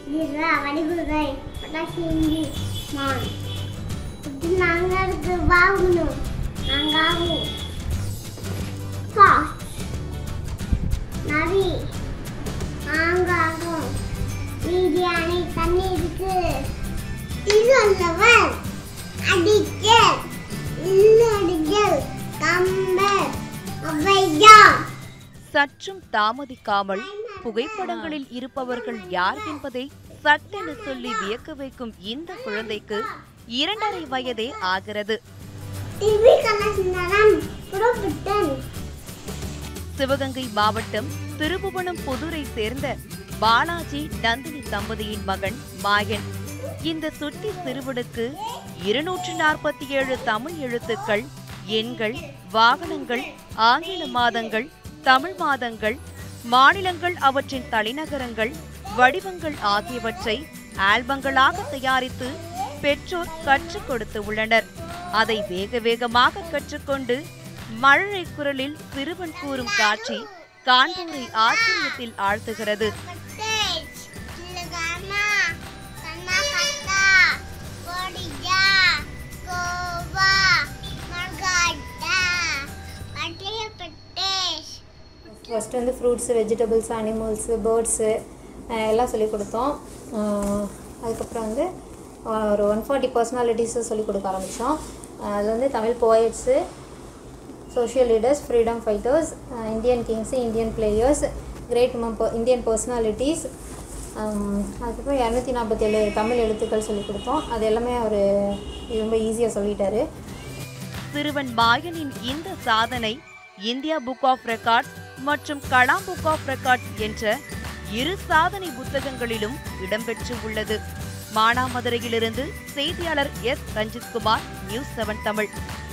வீரா வடிவுரை பட்டாசு இந்தி மான் இது நாங்களுக்கு வாங்கணும் நாங்காவும் பாஸ் நரி நாங்காகும் மீதியானை தண்ணி இருக்கு இது அல்லவர் அடிக்கல் இல்லடிக்கல் கம்பர் அவையார் சற்றும் தாமதிக்காமல் புகைப்படங்களில் இருப்பவர்கள் யார் என்பதை சட்டென சொல்லி வியக்க வைக்கும் இந்த குழந்தைக்கு இரண்டரை வயதே ஆகிறது டிவி கலாசுந்தரம் புறப்பட்டன் சிவகங்கை மாவட்டம் திருபுவனம் புதுரை சேர்ந்த பாலாஜி நந்தினி தம்பதியின் மகன் மாயன் இந்த சுட்டி சிறுவனுக்கு இருநூற்று நாற்பத்தி ஏழு தமிழ் எழுத்துக்கள் எண்கள் வாகனங்கள் ஆங்கில மாதங்கள் தமிழ் மாதங்கள் மாநிலங்கள் அவற்றின் தலைநகரங்கள் வடிவங்கள் ஆகியவற்றை ஆல்பங்களாக தயாரித்து பெற்றோர் கற்றுக் கொடுத்து உள்ளனர் அதை வேக வேகமாக கற்றுக்கொண்டு மழலை குரலில் சிறுவன் கூறும் காட்சி காண்போரை ஆச்சரியத்தில் ஆழ்த்துகிறது பட்டேஜ் இல்லகாமா கண்ணா கட்டா கோடிஜா கோவா மர்காட்டா பட்டே பட்டேஷ் ஃபஸ்ட்டு வந்து ஃப்ரூட்ஸு வெஜிடபிள்ஸ் அனிமல்ஸு பேர்ட்ஸு எல்லாம் சொல்லிக் கொடுத்தோம் அஹ் அதுக்கப்புறம் வந்து அஹ் ஒரு ஒன் ஃபார்ட்டி பர்சனாலிட்டிஸை சொல்லிக் கொடுக்க ஆரம்பித்தோம் அது வந்து Tamil poets social leaders freedom fighters Indian kings Indian players great Indian personalities அதுக்கப்புறம் இரநூத்தி நாற்பத்தேழு தமிழ் எழுத்துக்கள் சொல்லிக் கொடுத்தோம் அது எல்லாமே அவர் ரொம்ப ஈஸியாக சொல்லிட்டாரு சிறுவன் மாயனின் இந்த சாதனை இந்தியா புக் ஆஃப் ரெக்கார்ட்ஸ் மற்றும் கலாம் புக் ஆஃப் ரெக்கார்ட்ஸ் என்ற இரு சாதனை புத்தகங்களிலும் இடம்பெற்று உள்ளது மானாமதுரையிலிருந்து செய்தியாளர் S Ranjithkumar news seven Tamil